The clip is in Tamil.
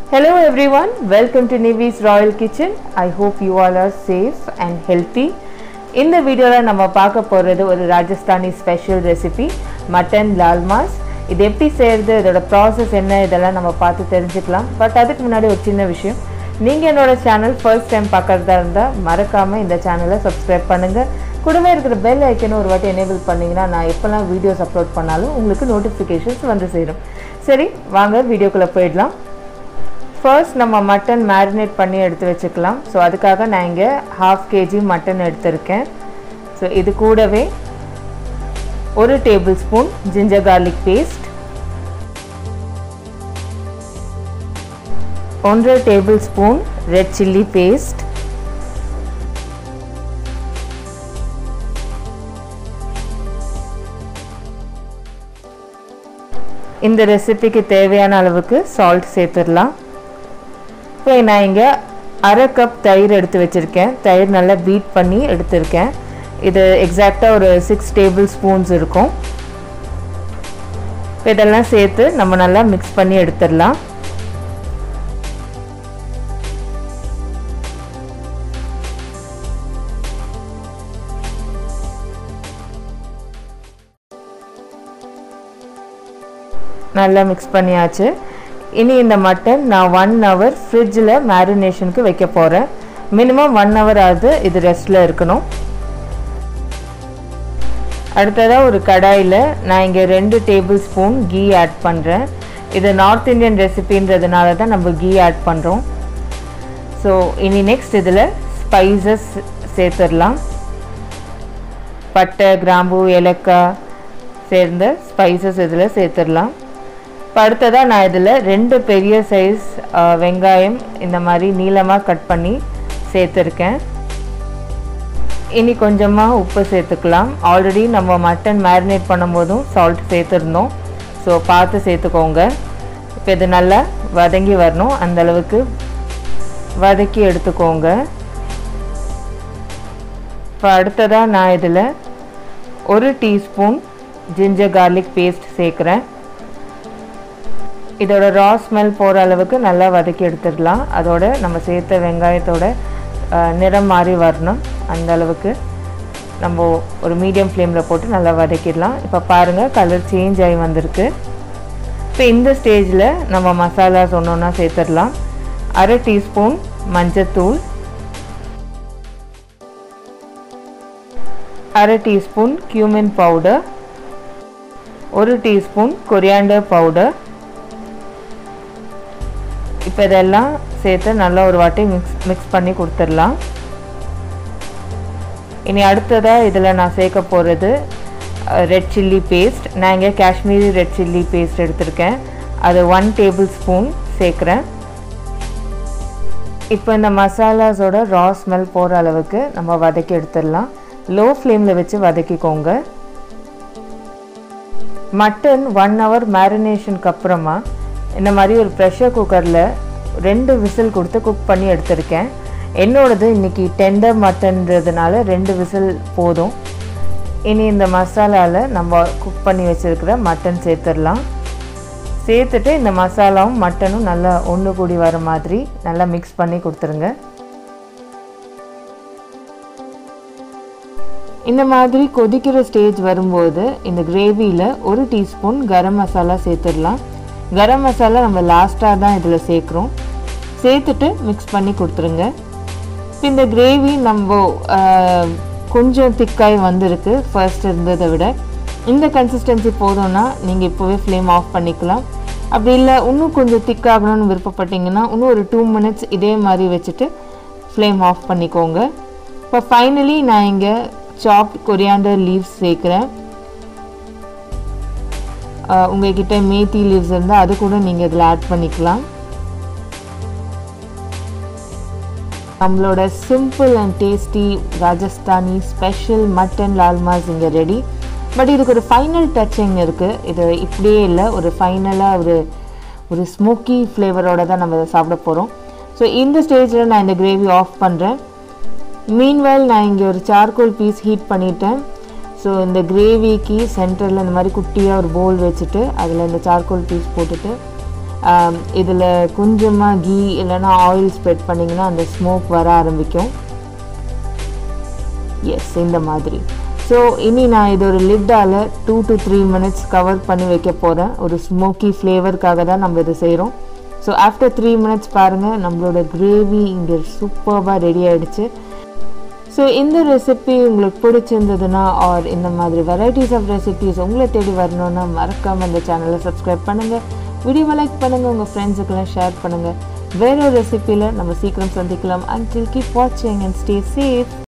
Hello everyone, welcome to Nivi's Royal Kitchen. I hope you all are safe and healthy. இந்த வீடியோவில் நம்ம பார்க்க போகிறது ஒரு Rajasthani special recipe mutton laal maas இது எப்படி செய்கிறது இதோட ப்ராசஸ் என்ன இதெல்லாம் நம்ம பார்த்து தெரிஞ்சுக்கலாம் பட் அதுக்கு முன்னாடி ஒரு சின்ன விஷயம் நீங்கள் என்னோட சேனல் ஃபர்ஸ்ட் டைம் பார்க்குறதா இருந்தால் மறக்காமல் இந்த சேனலை சப்ஸ்கிரைப் பண்ணுங்கள் கூடவே இருக்கிற பெல் ஐக்கனை ஒரு வாட்டி எனேபிள் பண்ணிங்கன்னா நான் எப்போல்லாம் வீடியோஸ் அப்லோட் பண்ணாலும் உங்களுக்கு நோட்டிஃபிகேஷன்ஸ் வந்து சேரும் சரி வாங்க வீடியோக்குள்ளே போயிடலாம் ஃபர்ஸ்ட் நம்ம மட்டன் மேரினேட் பண்ணி எடுத்து வச்சுக்கலாம் ஸோ அதுக்காக நான் இங்கே ஹாஃப் கேஜி மட்டன் எடுத்திருக்கேன் ஸோ இது கூடவே ஒரு tablespoon ginger garlic paste ஒன்றரை tablespoon red chilli paste இந்த ரெசிபிக்கு தேவையான அளவுக்கு சால்ட் சேர்த்துடலாம் இப்போ நான் இங்கே அரை கப் தயிர் எடுத்து வச்சுருக்கேன் தயிர் நல்லா பீட் பண்ணி எடுத்திருக்கேன் இது எக்ஸாக்டாக ஒரு சிக்ஸ் டேபிள் ஸ்பூன்ஸ் இருக்கும் இப்போ இதெல்லாம் சேர்த்து நம்ம நல்லா மிக்ஸ் பண்ணி எடுத்துடலாம் நல்லா மிக்ஸ் பண்ணியாச்சு இனி இந்த மட்டன் நான் ஒன் ஹவர் ஃப்ரிட்ஜில் மேரினேஷனுக்கு வைக்க போகிறேன் மினிமம் ஒன் ஹவர் ஆகுது இது ரெஸ்ட்டில் இருக்கணும் அடுத்ததாக ஒரு கடாயில் நான் இங்கே ரெண்டு டேபிள் ஸ்பூன் கீ ஆட் பண்ணுறேன் இது நார்த் இந்தியன் ரெசிபின்றதுனால தான் நம்ம கீ ஆட் பண்ணுறோம் ஸோ இனி நெக்ஸ்ட் இதில் ஸ்பைசஸ் சேர்த்துடலாம் பட்டை கிராம்பு ஏலக்காய் சேர்ந்த ஸ்பைசஸ் இதில் சேர்த்துடலாம் இப்போ அடுத்ததாக நான் இதில் ரெண்டு பெரிய சைஸ் வெங்காயம் இந்த மாதிரி நீளமாக கட் பண்ணி சேர்த்துருக்கேன் இனி கொஞ்சமாக உப்பு சேர்த்துக்கலாம் ஆல்ரெடி நம்ம மட்டன் மேரினேட் பண்ணும்போதும் சால்ட் சேர்த்துருந்தோம் ஸோ பார்த்து சேர்த்துக்கோங்க இப்போ இது நல்லா வதங்கி வரணும் அந்தளவுக்கு வதக்கி எடுத்துக்கோங்க இப்போ அடுத்ததாக நான் இதில் ஒரு டீஸ்பூன் ஜிஞ்சர் கார்லிக் பேஸ்ட் சேர்க்குறேன் இதோட ரா ஸ்மெல் போகிற அளவுக்கு நல்லா வதக்கி எடுத்துடலாம் அதோட நம்ம சேர்த்த வெங்காயத்தோட நிறம் மாறி வரணும் அந்த அளவுக்கு நம்ம ஒரு மீடியம் ஃப்ளேமில் போட்டு நல்லா வதக்கிடலாம் இப்போ பாருங்கள் கலர் சேஞ்ச் ஆகி வந்திருக்கு இப்போ இந்த ஸ்டேஜில் நம்ம மசாலா சொன்னோன்னா சேர்த்துடலாம் அரை டீஸ்பூன் மஞ்சத்தூள் அரை டீஸ்பூன் கியூமின் பவுடர் ஒரு டீஸ்பூன் கொரியாண்டர் பவுடர் இப்போ இதெல்லாம் சேர்த்து நல்லா ஒரு வாட்டி மிக்ஸ் மிக்ஸ் பண்ணி கொடுத்துடலாம் இனி அடுத்ததாக இதில் நான் சேர்க்க போகிறது ரெட் சில்லி பேஸ்ட் நான் இங்கே காஷ்மீரி ரெட் சில்லி பேஸ்ட் எடுத்திருக்கேன் அது ஒன் டேபிள் ஸ்பூன் சேர்க்குறேன் இப்போ இந்த மசாலாஸோட ரா ஸ்மெல் போகிற அளவுக்கு நம்ம வதக்கி எடுத்துடலாம் லோ ஃப்ளேமில் வச்சு வதக்கிக்கோங்க மட்டன் ஒன் ஹவர் மேரினேஷனுக்கு அப்புறமா இந்த மாதிரி ஒரு ப்ரெஷர் குக்கரில் ரெண்டு விசில் கொடுத்து குக் பண்ணி எடுத்திருக்கேன் என்னோடது இன்றைக்கி டெண்டர் மட்டன்றதுனால ரெண்டு விசில் போதும் இனி இந்த மசாலாவில் நம்ம குக் பண்ணி வச்சுருக்கிற மட்டன் சேர்த்துடலாம் சேர்த்துட்டு இந்த மசாலாவும் மட்டனும் நல்லா ஒன்று கூடி வர மாதிரி நல்லா மிக்ஸ் பண்ணி கொடுத்துருங்க இந்த மாதிரி கொதிக்கிற ஸ்டேஜ் வரும்போது இந்த கிரேவியில் ஒரு டீஸ்பூன் கரம் மசாலா சேர்த்துடலாம் கரம் மசாலா நம்ம லாஸ்ட்டாக தான் இதில் சேர்க்குறோம் சேர்த்துட்டு மிக்ஸ் பண்ணி கொடுத்துருங்க இப்போ இந்த கிரேவி நம்ம கொஞ்சம் திக்காய் வந்திருக்கு ஃபர்ஸ்ட் இருந்ததை விட இந்த கன்சிஸ்டன்சி போதும்னா நீங்கள் இப்போவே ஃப்ளேம் ஆஃப் பண்ணிக்கலாம் அப்படி இல்லை இன்னும் கொஞ்சம் திக்காகணும்னு விருப்பப்பட்டீங்கன்னா இன்னும் ஒரு டூ மினிட்ஸ் இதே மாதிரி வச்சுட்டு ஃப்ளேம் ஆஃப் பண்ணிக்கோங்க இப்போ ஃபைனலி நான் இங்கே சாப்ட் கொரியாண்டர் லீவ்ஸ் சேர்க்குறேன் உங்ககிட்ட மேத்தி லீவ்ஸ் இருந்தால் அது கூட நீங்கள் இதில் ஆட் பண்ணிக்கலாம் நம்மளோட simple and tasty Rajasthani special mutton laal maas இங்கே ரெடி பட் இதுக்கு ஒரு ஃபைனல் டச்சிங் இருக்குது இது இப்படியே இல்லை ஒரு ஃபைனலாக ஒரு ஒரு ஸ்மோக்கி ஃப்ளேவரோட தான் நம்ம சாப்பிட போகிறோம் ஸோ இந்த ஸ்டேஜில் நான் இந்த கிரேவி ஆஃப் பண்ணுறேன் மீன்வைல் நான் இங்கே ஒரு சார்கோல் பீஸ் ஹீட் பண்ணிட்டேன் ஸோ இந்த கிரேவிக்கு சென்டரில் இந்த மாதிரி குட்டியாக ஒரு போல் வச்சுட்டு அதில் இந்த சார்கோல் பீஸ் போட்டுட்டு இதில் கொஞ்சமாக கீ இல்லைன்னா ஆயில் ஸ்ப்ரெட் பண்ணிங்கன்னா அந்த ஸ்மோக் வர ஆரம்பிக்கும் எஸ் இந்த மாதிரி ஸோ இனி நான் இது ஒரு little two to three minutes cover பண்ணி வைக்க போகிறேன் ஒரு ஸ்மோக்கி ஃப்ளேவருக்காக தான் நம்ம இதை செய்கிறோம் ஸோ ஆஃப்டர் த்ரீ மினிட்ஸ் பாருங்கள் நம்மளோட கிரேவி இங்கே சூப்பராக ரெடி ஆகிடுச்சு ஸோ இந்த ரெசிபி உங்களுக்கு பிடிச்சிருந்ததுன்னா ஆர் இந்த மாதிரி வெரைட்டிஸ் ஆஃப் ரெசிபிஸ் உங்களை தேடி வரணுன்னா மறக்காமல் இந்த சேனலை சப்ஸ்கிரைப் பண்ணுங்கள் வீடியோவை லைக் பண்ணுங்கள் உங்கள் ஃப்ரெண்ட்ஸுக்கெல்லாம் ஷேர் பண்ணுங்கள் வேற ஒரு ரெசிபியில் நம்ம சீக்கிரம் சந்திக்கலாம் அண்டில் கீப் வாட்சிங் அண்ட் ஸ்டே சேஃப்